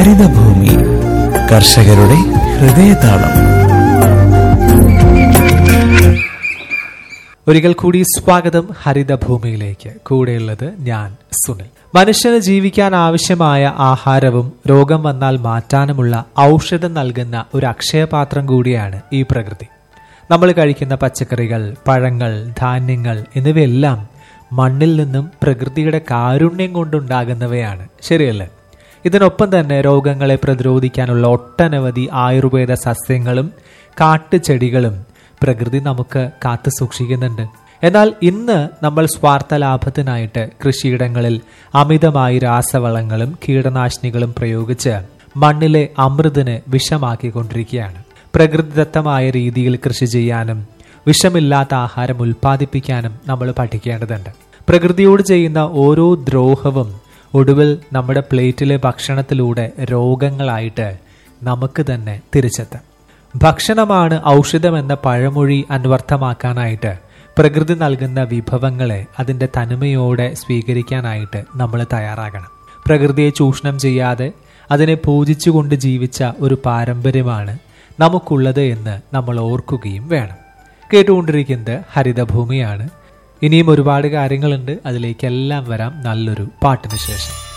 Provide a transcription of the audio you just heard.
ഹരിതഭൂമി കർഷകരുടെ ഹൃദയതാളം ഒരിക്കൽ കൂടി സ്വാഗതം ഹരിതഭൂമിയിലേക്ക് കൂടെയുള്ളത് ഞാൻ സുനിൽ മനുഷ്യന് ജീവിക്കാൻ ആവശ്യമായ ആഹാരവും രോഗം വന്നാൽ മാറ്റാനുമുള്ള ഔഷധം നൽകുന്ന ഒരു അക്ഷയപാത്രം കൂടിയാണ് ഈ പ്രകൃതി നമ്മൾ കഴിക്കുന്ന പച്ചക്കറികൾ പഴങ്ങൾ ധാന്യങ്ങൾ എന്നിവയെല്ലാം മണ്ണിൽ നിന്നും പ്രകൃതിയുടെ കാരുണ്യം കൊണ്ടുണ്ടാകുന്നവയാണ് ശരിയല്ലേ ഇതിനൊപ്പം തന്നെ രോഗങ്ങളെ പ്രതിരോധിക്കാനുള്ള ഒട്ടനവധി ആയുർവേദ സസ്യങ്ങളും കാട്ടുചെടികളും പ്രകൃതി നമുക്ക് കാത്തു സൂക്ഷിക്കുന്നുണ്ട് എന്നാൽ ഇന്ന് നമ്മൾ സ്വാർത്ഥ ലാഭത്തിനായിട്ട് കൃഷിയിടങ്ങളിൽ അമിതമായി രാസവളങ്ങളും കീടനാശിനികളും പ്രയോഗിച്ച് മണ്ണിലെ അമൃതിന് വിഷമാക്കിക്കൊണ്ടിരിക്കുകയാണ് പ്രകൃതിദത്തമായ രീതിയിൽ കൃഷി ചെയ്യാനും വിഷമില്ലാത്ത ആഹാരം ഉൽപ്പാദിപ്പിക്കാനും നമ്മൾ പഠിക്കേണ്ടതുണ്ട് പ്രകൃതിയോട് ചെയ്യുന്ന ഓരോ ദ്രോഹവും ഒടുവിൽ നമ്മുടെ പ്ലേറ്റിലെ ഭക്ഷണത്തിലൂടെ രോഗങ്ങളായിട്ട് നമുക്ക് തന്നെ തിരിച്ചെത്താം ഭക്ഷണമാണ് ഔഷധമെന്ന പഴമൊഴി അന്വർത്ഥമാക്കാനായിട്ട് പ്രകൃതി നൽകുന്ന വിഭവങ്ങളെ അതിൻ്റെ തനിമയോടെ സ്വീകരിക്കാനായിട്ട് നമ്മൾ തയ്യാറാകണം പ്രകൃതിയെ ചൂഷണം ചെയ്യാതെ അതിനെ പൂജിച്ചുകൊണ്ട് ജീവിച്ച ഒരു പാരമ്പര്യമാണ് നമുക്കുള്ളത് എന്ന് നമ്മൾ ഓർക്കുകയും വേണം കേട്ടുകൊണ്ടിരിക്കുന്നത് ഹരിതഭൂമിയാണ് ഇനിയും ഒരുപാട് കാര്യങ്ങളുണ്ട് അതിലേക്കെല്ലാം വരാം നല്ലൊരു പാട്ടിന് ശേഷം